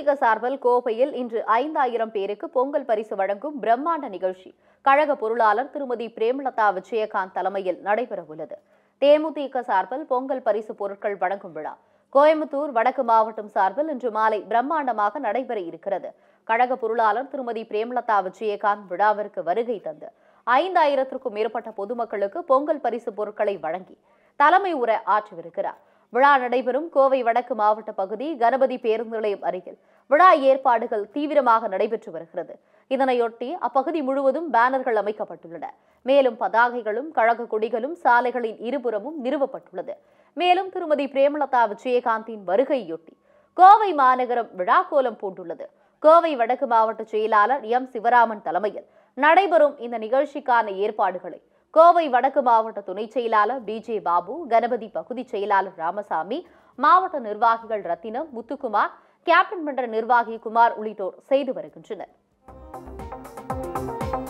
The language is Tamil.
தேமுதிக சார்பில் கோவையில் இன்று ஐந்தாயிரம் பேருக்கு பொங்கல் பரிசு வழங்கும் பிரம்மாண்ட நிகழ்ச்சி கழக பொருளாளர் திருமதி பிரேமலதா விஜயகாந்த் தலைமையில் நடைபெறவுள்ளது தேமுதிக சார்பில் பொங்கல் பரிசு பொருட்கள் வழங்கும் விழா கோயம்புத்தூர் வடக்கு மாவட்டம் சார்பில் இன்று மாலை பிரம்மாண்டமாக நடைபெற இருக்கிறது கழக பொருளாளர் திருமதி பிரேமலதா விஜயகாந்த் விழாவிற்கு வருகை தந்து ஐந்தாயிரத்திற்கும் மேற்பட்ட பொதுமக்களுக்கு பொங்கல் பரிசு பொருட்களை வழங்கி தலைமை உரை ஆற்றவிருக்கிறார் விழா நடைபெறும் கோவை வடக்கு மாவட்ட பகுதி கணபதி பேருந்து நிலையம் அருகில் விழா ஏற்பாடுகள் தீவிரமாக நடைபெற்று வருகிறது இதனையொட்டி அப்பகுதி முழுவதும் பேனர்கள் அமைக்கப்பட்டுள்ளன மேலும் பதாகைகளும் கழக கொடிகளும் சாலைகளின் இருபுறமும் நிறுவப்பட்டுள்ளது மேலும் திருமதி பிரேமலதா விஜயகாந்தின் வருகையொட்டி கோவை மாநகரம் விழாக்கோலம் பூண்டுள்ளது கோவை வடக்கு மாவட்ட செயலாளர் எம் சிவராமன் தலைமையில் நடைபெறும் இந்த நிகழ்ச்சிக்கான ஏற்பாடுகளை கோவை வடக்கு மாவட்ட துணை செயலாளர் பிஜே பாபு கணபதி பகுதி செயலாளர் ராமசாமி மாவட்ட நிர்வாகிகள் ரத்தினம் முத்துக்குமார் கேப்டன் மன்ற நிர்வாகி குமார் உள்ளிட்டோர் செய்து வருகின்றனர்